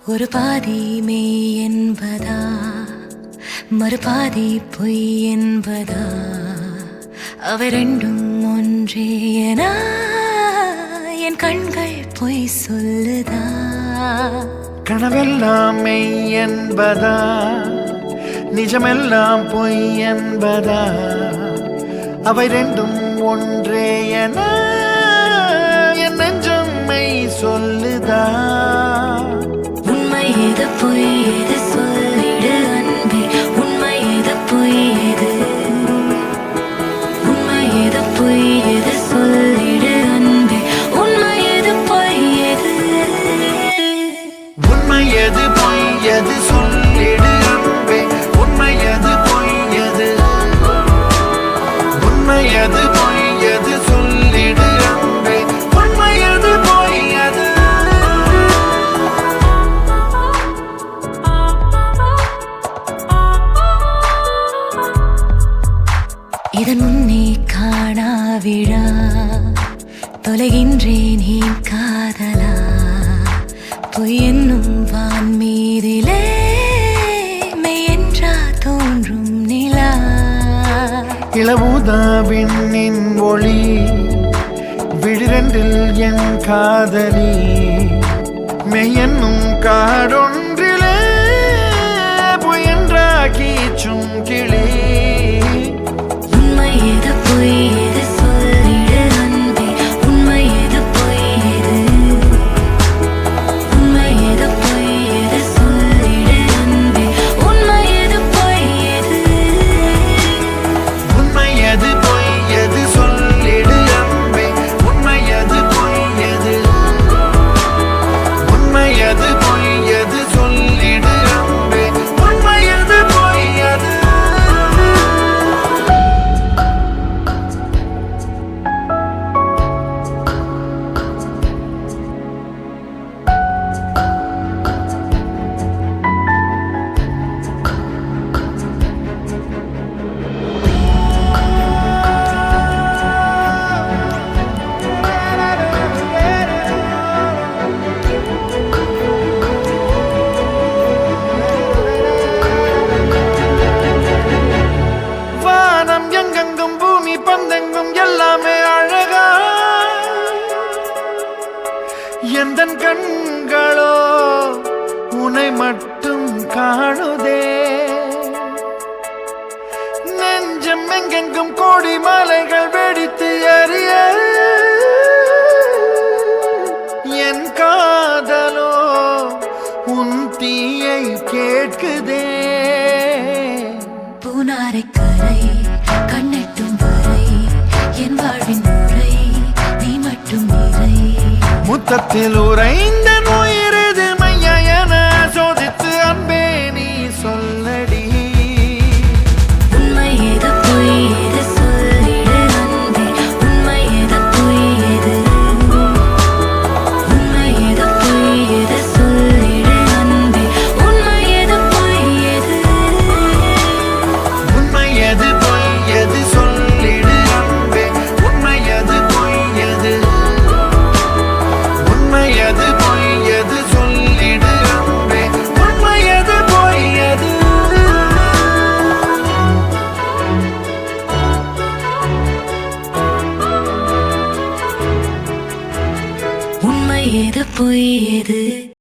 ஒரு பாதி மெய் என்பதா மறுபாதி பொய் என்பதா அவை ரெண்டும் ஒன்றே என என் கண்கள் பொய் சொல்லுதா கனவெல்லாம் மெய் என்பதா நிஜமெல்லாம் பொய் என்பதா அவை ரெண்டும் ஒன்றே என என் நெஞ்சம் மெய் சொல்லுதா உண்மை எது பொய் எது சொல்லிடு அன்பே உண்மை எது பொய் எது உண்மை எது பொய் எது சொல்லிடு அன்பே உண்மை எது பொய் எது உண்மை எது பொய் எது சொல்லிடு அன்பே உண்மை எது பொய் எது உண்மை எது பொய் எது சொல்லிடு அன்பே உண்மை எது பொய் எது இதன் முன்னே காணாவிழா தொலைகின்றேன் என் காதலா பொய் என்னும் வான் மீதிலே மெய் என்றா தோன்றும் நிலா இளவுதா விண்ணின் ஒளி விழிரண்டில் என் காதலி மெய்யென்னும் காடொன்றிலே புயன்றா கீச்சும் கிளி உண்மை எது பொய் எது சொல்லிடு அன்பே உண்மை எது பொய் எது உண்மை எது பொய் எது சொல்லிடு அன்பே உண்மை எது பொய் எது உண்மை எது பொய் எது சொல்லிடு அன்பே உண்மை எது பொய் எது உண்மை எது பொய் எது சொல்லிடு அன்பே உண்மை எது பொய் எது வானம் எங்கெங்கும் பூமி பந்தெங்கும் எல்லாமே அழகா எந்த கண்களோ உன்னை மட்டும் காணுதே நெஞ்சம் எங்கெங்கும் கோடி மலைகள் வெடித்து எறிய என் காதலோ உன் தீயை கேட்குதே பூனாரை கரை கண்ணெட்டும் வரை என் வாழ்வின் முறை நீ மட்டும் நிறை முத்தத்தில் உறைந்த நுயிரது மையா என சோதித்து அன்பே நீ சொல்லடி உண்மை எது பொய் எது சொல்லிடு அன்பே உண்மை எது பொய் எது உண்மை எது பொய் எது சொல்லிடு அன்பே உண்மை எது பொய் எது உண்மை எது பொய் எது சொல்லிடு அன்பே உண்மை எது பொய் எது உண்மை எது பொய் எது சொல்லிடு அன்பே உண்மை எது பொய் எது உண்மை எது பொய் எது